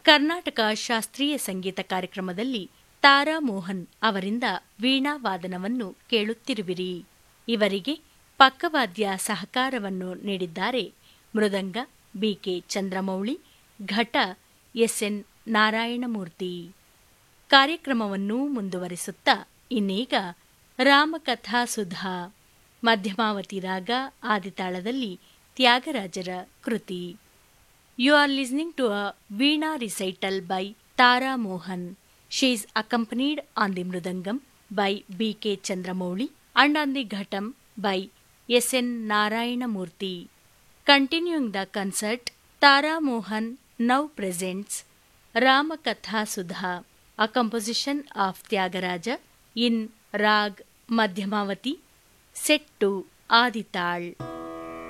ಕರ್ನಾಟಕ ಶಾಸ್ತ್ರೀಯ ಸಂಗೀತ ಕಾರ್ಯಕ್ರಮದಲ್ಲಿ ತಾರಾ ಮೋಹನ್ ಅವರಿಂದ ವೀಣಾ ವಾದನವನ್ನು ಕೇಳುತ್ತಿರುವಿರಿ ಇವರಿಗೆ ಪಕ್ಕವಾದ್ಯ ಸಹಕಾರವನ್ನು ನೀಡಿದ್ದಾರೆ ಮೃದಂಗ ಬಿಕೆ ಚಂದ್ರಮೌಳಿ ಘಟ ಎಸ್ಎನ್ ನಾರಾಯಣಮೂರ್ತಿ ಕಾರ್ಯಕ್ರಮವನ್ನು ಮುಂದುವರಿಸುತ್ತಾ ಇನ್ನೀಗ ರಾಮಕಥಾ ಸುಧಾ ಮಧ್ಯಮಾವತಿ ರಾಗ ಆದಿತಾಳದಲ್ಲಿ ತ್ಯಾಗರಾಜರ ಕೃತಿ you are listening to a veena recital by Tara Mohan she is accompanied on the mridangam by B K Chandramouli and on the ghatam by S N Narayanamurthy continuing the concert Tara Mohan now presents Ramakatha Sudha a composition of Tyagaraja in Rag Madhyamavati set to Adital.